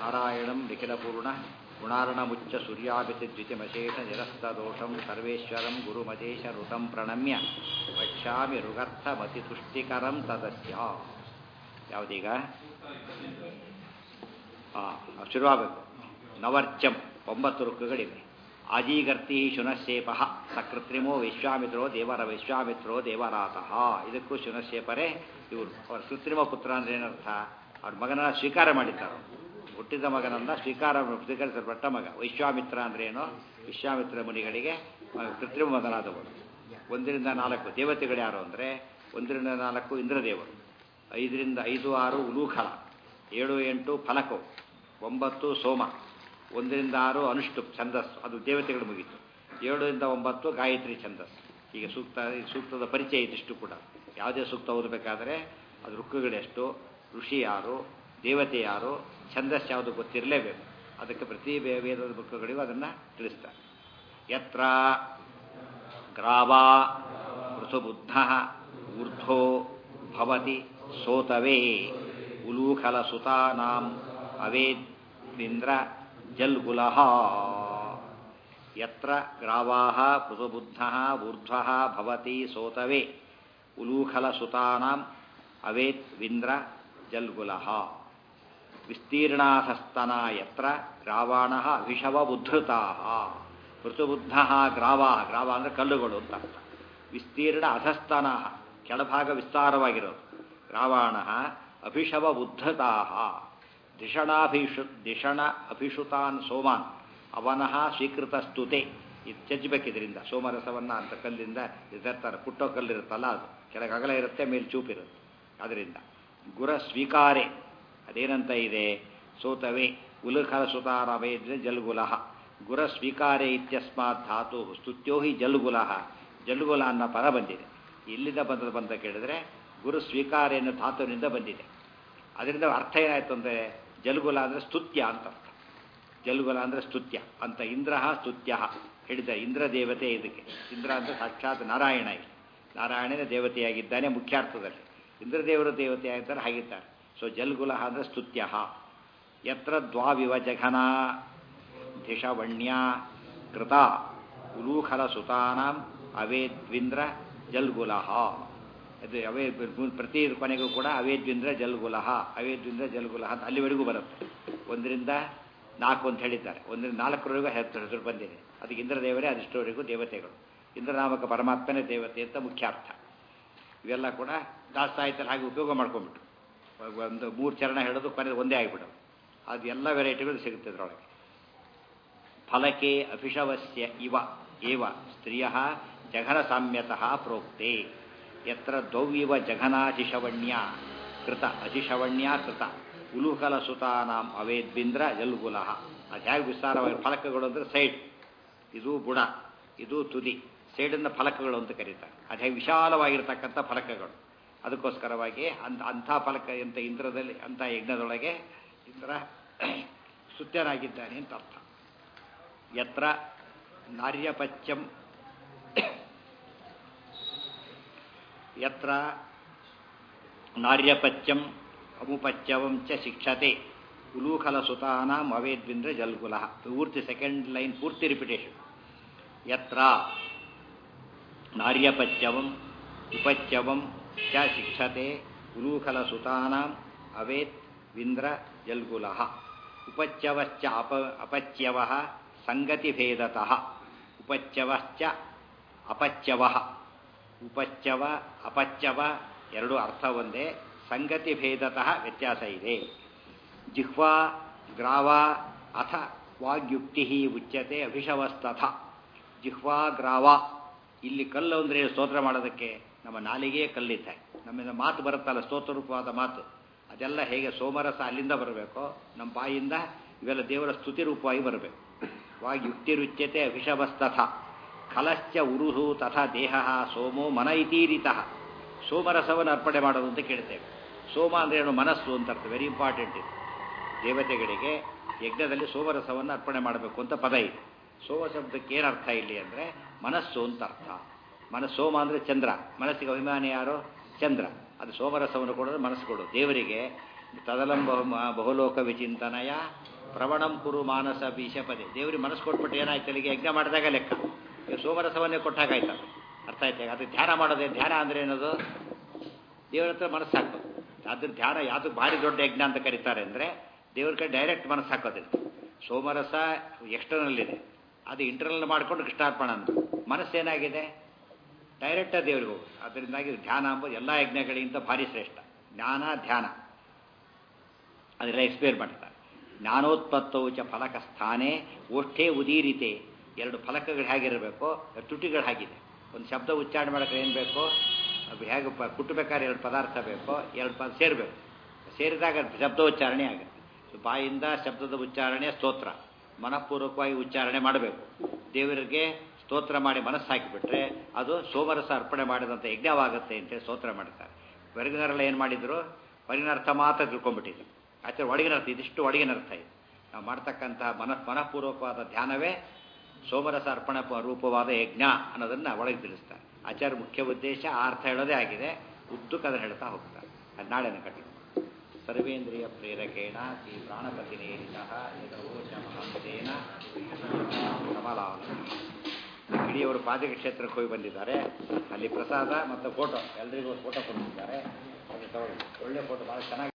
ನಾರಾಯಣಂ ನಿಖಿಲಪೂರ್ಣ ಗುಣಾರ್ಣಮುಚ್ಚ ಸೂರ್ಯಾಭಿತಿ ದ್ವಿತಿಮಶೇಷ ನಿರಸ್ತದೋಷಂ ಸರ್ವೇಶ್ವರಂ ಗುರುಮದೇಶ ಋತಂ ಪ್ರಣಮ್ಯ ವಕ್ಷ್ಯಾಮಿ ಋಗರ್ಥಮತಿತುಷ್ಟಿಕರಂ ತದಸ್ಯ ಯಾವುದೀಗ ಹಾಂ ಶುರುವಾಗಬೇಕು ನವರ್ಚಂ ಒಂಬತ್ತು ರುಕ್ಕುಗಳಿವೆ ಆಜೀಗರ್ತಿ ಶುನಶೇಪ ಸಕೃತ್ರಿಮೋ ವಿಶ್ವಾಮಿತ್ರೋ ದೇವರ ವಿಶ್ವಾಮಿತ್ರೋ ದೇವರಾತಃ ಇದಕ್ಕೂ ಶುನಶೇಪರೇ ಇವರು ಅವರ ಕೃತ್ರಿಮ ಪುತ್ರ ಅಂದ್ರೆ ಏನರ್ಥ ಅವ್ರ ಮಗನ ಸ್ವೀಕಾರ ಮಾಡಿದ್ದಾರೆ ಹುಟ್ಟಿದ ಮಗನನ್ನ ಸ್ವೀಕಾರ ಸ್ವೀಕರಿಸಲ್ಪಟ್ಟ ಮಗ ವಿಶ್ವಾಮಿತ್ರ ಅಂದ್ರೆ ಏನು ವಿಶ್ವಾಮಿತ್ರ ಮುನಿಗಳಿಗೆ ಕೃತ್ರಿಮ ಮಗನಾದವರು ಒಂದರಿಂದ ನಾಲ್ಕು ದೇವತೆಗಳು ಯಾರು ಅಂದರೆ ಒಂದರಿಂದ ನಾಲ್ಕು ಇಂದ್ರದೇವರು ಐದರಿಂದ ಐದು ಆರು ಉಲೂಖಳ ಏಳು ಎಂಟು ಫಲಕೋ ಒಂಬತ್ತು ಸೋಮ ಒಂದರಿಂದ ಆರು ಅನುಷ್ಠು ಛಂದಸ್ಸು ಅದು ದೇವತೆಗಳು ಮುಗೀತು ಏಳರಿಂದ ಒಂಬತ್ತು ಗಾಯತ್ರಿ ಛಂದಸ್ಸು ಈಗ ಸೂಕ್ತ ಈ ಸೂಕ್ತದ ಪರಿಚಯ ಇದಿಷ್ಟು ಕೂಡ ಯಾವುದೇ ಸೂಕ್ತ ಓದಬೇಕಾದ್ರೆ ಅದು ರುಕ್ಕುಗಳೆಷ್ಟು ಋಷಿ ಯಾರು ದೇವತೆ ಯಾರು ಛಂದಸ್ ಯಾವುದು ಗೊತ್ತಿರಲೇಬೇಕು ಅದಕ್ಕೆ ಪ್ರತಿ ವೇದದ ಬುಕ್ಕುಗಳಿಗೂ ಅದನ್ನು ತಿಳಿಸ್ತಾರೆ ಯತ್ರ ಗ್ರಾವಾ ಋತುಬುದ್ಧ ಊರ್ಧ್ವೋ ಭವತಿ ಸೋತವೇ ಉಲೂಖಲಸುತಾನಾಂ ಅವೇದಿಂದ್ರ ಜಲ್ಗುಲಃ ಯತ್ರ ಗ್ರಾವಾಹ ಪೃಥುಬುದ್ಧ ಊರ್ಧ್ವ ಭವತಿ ಸೋತವೇ ಉಲೂಖಲಸುತಾನಾಂ ಅವೇತ್ ವಿಂದ್ರ ಜಲ್ಗುಲಃ ವಿಸ್ತೀರ್ಣಾಧಸ್ತನ ಯತ್ರ ಗ್ರಾವಾಣ ವಿಷವ ಉದ್ಧೃತಾ ಋತುಬುದ್ಧ ಗ್ರಾವಾ ಗ್ರಾವ ಅಂದರೆ ಕಲ್ಲುಗಳು ಅಂತ ಅರ್ಥ ವಿಸ್ತೀರ್ಣ ಅಧಸ್ತನ ಕೆಳಭಾಗ ವಿಸ್ತಾರವಾಗಿರೋದು ಗ್ರಾವಾಣ ಅಭಿಷವ ಉದ್ಧತಾ ದಿಷಣಾಭಿಷು ದಿಷಣ ಅಭಿಷುತಾನ್ ಸೋಮಾನ್ ಅವನಃ ಸ್ವೀಕೃತ ಸ್ತುತೆ ಇದು ಚಜ್ಬೇಕಿದ್ರಿಂದ ಸೋಮರಸವನ್ನು ಅಂತ ಕಲ್ಲಿಂದ ಇದರ್ತಾರೆ ಪುಟ್ಟೋ ಕಲ್ಲಿರುತ್ತಲ್ಲ ಅದು ಕೆಳಗೆ ಅಗಲ ಇರುತ್ತೆ ಮೇಲೆ ಚೂಪಿರುತ್ತೆ ಅದರಿಂದ ಗುರ ಸ್ವೀಕಾರೆ ಅದೇನಂತ ಇದೆ ಸೋತವೇ ಉಲುಖಲ ಸುತಾರವೇ ಜಲ್ಗುಲಃ ಗುರ ಸ್ವೀಕಾರೆ ಇತ್ಯಸ್ಮಾತ್ ಧಾತು ಸ್ತುತ್ಯೋ ಹಿ ಜಲ್ಗುಲಃ ಜಲ್ಗುಲ ಅನ್ನೋ ಪದ ಬಂದಿದೆ ಇಲ್ಲಿಂದ ಬಂದದ್ದು ಬಂತ ಕೇಳಿದ್ರೆ ಗುರು ಸ್ವೀಕಾರ ಎನ್ನೋ ಧಾತುವಿನಿಂದ ಬಂದಿದೆ ಅದರಿಂದ ಅರ್ಥ ಏನಾಯ್ತು ಅಂದರೆ ಜಲ್ಗುಲ ಅಂದರೆ ಸ್ತುತ್ಯ ಅಂತ ಅರ್ಥ ಜಲ್ಗುಲ ಅಂದರೆ ಸ್ತುತ್ಯ ಅಂತ ಇಂದ್ರ ಸ್ತುತ್ಯ ಹೇಳಿದ್ದಾರೆ ಇಂದ್ರ ದೇವತೆ ಇದಕ್ಕೆ ಇಂದ್ರ ಅಂದರೆ ಸಾಕ್ಷಾತ್ ನಾರಾಯಣ ಇಲ್ಲಿ ನಾರಾಯಣನ ದೇವತೆಯಾಗಿದ್ದಾನೆ ಮುಖ್ಯಾರ್ಥದಲ್ಲಿ ಇಂದ್ರದೇವರ ದೇವತೆ ಆಗಿದ್ದಾರೆ ಹಾಗಿದ್ದಾರೆ ಸೊ ಜಲ್ಗುಲ ಅಂದರೆ ಸ್ತುತ್ಯ ಯತ್ರ ದ್ವಾವಿವ ಜಘನ ಧಿಷವಣ್ಯ ಕೃತ ಉಲೂಖಲ ಸುತಾನಾಂ ಅವೇದ್ವಿಂದ್ರ ಜಲ್ಗುಲಃ ಅದು ಅವೇ ಪ್ರತಿ ಕೊನೆಗೂ ಕೂಡ ಅವೇದ್ವಿಂದ್ರ ಜಲ್ಗುಲಹ ಅವೇದ್ವಿಂದ್ರ ಜಲ್ಗುಲಹ ಅಂತ ಅಲ್ಲಿವರೆಗೂ ಬರುತ್ತೆ ಒಂದರಿಂದ ನಾಲ್ಕು ಅಂತ ಹೇಳಿದ್ದಾರೆ ಒಂದರಿಂದ ನಾಲ್ಕರವರೆಗೂ ಹೆಸರು ಬಂದಿದೆ ಅದಕ್ಕೆ ಇಂದ್ರದೇವರೇ ಅದಿಷ್ಟವರೆಗೂ ದೇವತೆಗಳು ಇಂದ್ರನಾಮಕ ಪರಮಾತ್ಮನೇ ದೇವತೆ ಅಂತ ಮುಖ್ಯಾರ್ಥ ಇವೆಲ್ಲ ಕೂಡ ದಾಸ್ತಾಯಿತಲ್ಲಿ ಹಾಗೆ ಉಪಯೋಗ ಮಾಡ್ಕೊಂಡ್ಬಿಟ್ರು ಒಂದು ಮೂರು ಚರಣ ಹೇಳೋದು ಕೊನೆದು ಒಂದೇ ಆಗಿಬಿಡೋದು ಅದು ಎಲ್ಲ ವೆರೈಟಿಗಳು ಸಿಗುತ್ತೆ ಇದರೊಳಗೆ ಫಲಕೆ ಅಭಿಷವಸ್ಯ ಇವ ಏವ ಸ್ತ್ರೀಯ ಜಘನ ಸಾಮ್ಯತಃ ಪ್ರೋಕ್ತೆ ಯತ್ರ ದ್ವೌವಿವ ಜಘನಾಧಿಷವಣ್ಯ ಕೃತ ಅಧಿಷವಣ್ಯ ಕೃತ ಉಲುಕಲ ಸುತಾನಾಂ ಅವೇದ್ಬಿಂದ್ರ ಜಲ್ಗುಲಃ ಅದು ಹೇಗೆ ವಿಸ್ತಾರವಾಗಿ ಫಲಕಗಳು ಅಂದರೆ ಸೈಡ್ ಇದು ಬುಡ ಇದು ತುದಿ ಸೈಡನ್ನು ಫಲಕಗಳು ಅಂತ ಕರೀತಾರೆ ಅದು ಹೇಗೆ ವಿಶಾಲವಾಗಿರ್ತಕ್ಕಂಥ ಫಲಕಗಳು ಅದಕ್ಕೋಸ್ಕರವಾಗಿ ಅಂತ ಅಂಥ ಫಲಕ ಅಂತ ಇಂದ್ರದಲ್ಲಿ ಅಂಥ ಯಜ್ಞದೊಳಗೆ ಇಂದ್ರ ಸುತ್ಯನಾಗಿದ್ದಾನೆ ಅಂತ ಅರ್ಥ ಯತ್ರ ನಾರ್ಯಪಚ್ಯಂ ಯತ್ರ ನಾರ್ಯಪಚ್ಯಂ ಅಮುಪಚ್ಯವಂ ಚ ಶಿಕ್ಷತೆ ಉಲೂಖಲಸುತಾನಾಂ ಅವೇದ್ವಿಂದ್ರ ಜಲ್ಗುಲ ಪೂರ್ತಿ ಸೆಕೆಂಡ್ ಲೈನ್ ಪೂರ್ತಿ ರಿಪಿಟೇಷನ್ ಯತ್ರ ನಾರ್ಯಪಚ್ಯವಂ ಉಪಚ್ಯವಂ ಚ ಶಿಕ್ಷತೆ ಉಲೂಖಲಸುತಾನಾಂ ಅವೇತ್ ವಿಂದ್ರ ಜಲ್ಗುಲ ಉಪಚ್ಯವಶ್ಚ ಅಪ ಅಪಚ್ಯವ ಸಂಗತಿಭೇದತಃ ಉಪಚ್ಯವಶ್ಚ ಅಪಚ್ಯವ ಉಪಚ್ಯವ ಅಪಚ್ಯವ ಎರಡು ಅರ್ಥ ಒಂದೇ ಸಂಗತಿ ಭೇದತಃ ವ್ಯತ್ಯಾಸ ಇದೆ ಜಿಹ್ವಾ ಗ್ರಾವ ಅಥ ವಾಗ್ಯುಕ್ತಿ ಉಚ್ಯತೆ ಅಭಿಷವಸ್ತಥ ಜಿಹ್ವಾ ಗ್ರಾವ ಇಲ್ಲಿ ಕಲ್ಲು ಅಂದರೆ ಸ್ತೋತ್ರ ಮಾಡೋದಕ್ಕೆ ನಮ್ಮ ನಾಲಿಗೆ ಕಲ್ಲಿದ್ದ ನಮ್ಮಿಂದ ಮಾತು ಬರುತ್ತಲ್ಲ ಸ್ತೋತ್ರರೂಪವಾದ ಮಾತು ಅದೆಲ್ಲ ಹೇಗೆ ಸೋಮರಸ ಅಲ್ಲಿಂದ ಬರಬೇಕೋ ನಮ್ಮ ಬಾಯಿಂದ ಇವೆಲ್ಲ ದೇವರ ಸ್ತುತಿ ರೂಪವಾಗಿ ಬರಬೇಕು ವಾಗ್ಯುಕ್ತಿರುಚ್ಯತೆ ಅಭಿಷವಸ್ತಥ ಖಲಶ್ಚ ಉರುಹು ತಥಾ ದೇಹ ಸೋಮೋ ಮನ ಇತೀರಿತಃ ಸೋಮರಸವನ್ನು ಅರ್ಪಣೆ ಮಾಡೋದು ಅಂತ ಕೇಳ್ತೇವೆ ಸೋಮ ಅಂದರೆ ಏನು ಮನಸ್ಸು ಅಂತ ಅರ್ಥ ವೆರಿ ಇಂಪಾರ್ಟೆಂಟ್ ಇದು ದೇವತೆಗಳಿಗೆ ಯಜ್ಞದಲ್ಲಿ ಸೋಮರಸವನ್ನು ಅರ್ಪಣೆ ಮಾಡಬೇಕು ಅಂತ ಪದ ಇದೆ ಸೋಮ ಶಬ್ದಕ್ಕೆ ಏನು ಅರ್ಥ ಇಲ್ಲಿ ಅಂದರೆ ಮನಸ್ಸು ಅಂತ ಅರ್ಥ ಮನಸ್ಸು ಸೋಮ ಅಂದರೆ ಚಂದ್ರ ಮನಸ್ಸಿಗೆ ಅಭಿಮಾನಿ ಯಾರು ಚಂದ್ರ ಅದು ಸೋಮರಸವನ್ನು ಕೊಡೋದು ಮನಸ್ಸು ಕೊಡೋದು ದೇವರಿಗೆ ತದಲಂ ಬಹು ಬಹುಲೋಕ ವಿಚಿಂತನಯ ಪ್ರವಣಂ ಕುರು ಮಾನಸ ಬೀಶಪದೆ ದೇವ್ರಿಗೆ ಮನಸ್ಸು ಕೊಟ್ಬಿಟ್ಟು ಏನಾಯ್ತು ಅಲ್ಲಿಗೆ ಯಜ್ಞ ಮಾಡಿದಾಗ ಲೆಕ್ಕ ಈಗ ಸೋಮರಸವನ್ನೇ ಕೊಟ್ಟಾಗಾಯ್ತಲ್ಲ ಅರ್ಥ ಆಯ್ತು ಅದು ಧ್ಯಾನ ಮಾಡೋದೇ ಧ್ಯಾನ ಅಂದ್ರೆ ಏನದು ದೇವ್ರ ಹತ್ರ ಮನಸ್ಸು ಹಾಕೋದು ಅದ್ರ ಧ್ಯಾನ ಯಾವುದು ಭಾರಿ ದೊಡ್ಡ ಯಜ್ಞ ಅಂತ ಕರೀತಾರೆ ಅಂದರೆ ದೇವ್ರ ಕಡೆ ಡೈರೆಕ್ಟ್ ಮನಸ್ಸು ಹಾಕೋದಿಲ್ಲ ಸೋಮರಸ ಎಕ್ಸ್ಟರ್ನಲ್ ಇದೆ ಅದು ಇಂಟರ್ನಲ್ ಮಾಡ್ಕೊಂಡು ಕೃಷ್ಣಾರ್ಪಣ ಅಂತ ಮನಸ್ಸೇನಾಗಿದೆ ಡೈರೆಕ್ಟ್ ದೇವ್ರಿಗೆ ಹೋಗುದು ಅದರಿಂದಾಗಿ ಧ್ಯಾನ ಅಂಬೋದು ಎಲ್ಲ ಯಜ್ಞಗಳಿಗಿಂತ ಭಾರಿ ಶ್ರೇಷ್ಠ ಜ್ಞಾನ ಧ್ಯಾನ ಅದೆಲ್ಲ ಎಕ್ಸ್ಪ್ಲೇನ್ ಮಾಡ್ತಾರೆ ಜ್ಞಾನೋತ್ಪತ್ತವು ಚ ಫಲಕ ಸ್ಥಾನೇ ಓಷ್ಠೇ ಉದೀರಿತೆ ಎರಡು ಫಲಕಗಳು ಹೇಗಿರಬೇಕು ತುಟಿಗಳು ಹಾಗಿದೆ ಒಂದು ಶಬ್ದ ಉಚ್ಚಾರಣೆ ಮಾಡೋಕೆ ಏನು ಬೇಕು ಅದು ಹೇಗೆ ಪ ಕುಟ್ಟಬೇಕಾದ್ರೆ ಎರಡು ಪದಾರ್ಥ ಬೇಕು ಎರಡು ಪದ ಸೇರಬೇಕು ಸೇರಿದಾಗ ಶಬ್ದೋಚ್ಚಾರಣೆ ಆಗುತ್ತೆ ಸೊ ಬಾಯಿಂದ ಶಬ್ದದ ಉಚ್ಚಾರಣೆ ಸ್ತೋತ್ರ ಮನಃಪೂರ್ವಕವಾಗಿ ಉಚ್ಚಾರಣೆ ಮಾಡಬೇಕು ದೇವರಿಗೆ ಸ್ತೋತ್ರ ಮಾಡಿ ಮನಸ್ಸು ಹಾಕಿಬಿಟ್ರೆ ಅದು ಸೋಮರಸ ಅರ್ಪಣೆ ಮಾಡಿದಂಥ ಯಜ್ಞವಾಗುತ್ತೆ ಅಂತೇಳಿ ಸ್ತೋತ್ರ ಮಾಡ್ತಾರೆ ಹೊರಗಿನವರೆಲ್ಲ ಏನು ಮಾಡಿದ್ರು ಹೊರಗಿನ ಅರ್ಥ ಮಾತ್ರ ತಿಳ್ಕೊಂಡ್ಬಿಟ್ಟಿದ್ರು ಆಚಾರ್ಯ ಒಳಗಿನ ಅರ್ಥ ಇದಿಷ್ಟು ಒಳಗಿನ ಅರ್ಥ ಇದೆ ನಾವು ಮಾಡ್ತಕ್ಕಂತಹ ಮನ ಮನಃಪೂರ್ವಕವಾದ ಧ್ಯಾನವೇ ಸೋಮರಸ ಅರ್ಪಣ ರೂಪವಾದ ಯಜ್ಞ ಅನ್ನೋದನ್ನು ಒಳಗೆ ತಿಳಿಸ್ತಾರೆ ಆಚಾರ್ಯ ಮುಖ್ಯ ಉದ್ದೇಶ ಆ ಅರ್ಥ ಹೇಳೋದೇ ಆಗಿದೆ ಉದ್ದಕ್ಕೆ ಅದನ್ನು ಹೇಳ್ತಾ ಹೋಗ್ತಾರೆ ಅದು ನಾಳೆನ ಕಟ್ಟಿ ಸರ್ವೇಂದ್ರಿಯ ಪ್ರೇರಕೇಣ ಶ್ರೀ ಪ್ರಾಣಪತಿನೇರಿತ ಯದೋಚಮಹಂತೇನ ಕಮಲಾವನ ಇಡೀ ಪಾದಕ ಕ್ಷೇತ್ರಕ್ಕೆ ಹೋಗಿ ಬಂದಿದ್ದಾರೆ ಅಲ್ಲಿ ಪ್ರಸಾದ ಮತ್ತು ಫೋಟೋ ಎಲ್ರಿಗೂ ಫೋಟೋ ಕೊಟ್ಟಿದ್ದಾರೆ ಅದು ತಗೊಳ್ಳಿ ಒಳ್ಳೆ ಫೋಟೋ ಭಾಳ ಚೆನ್ನಾಗಿ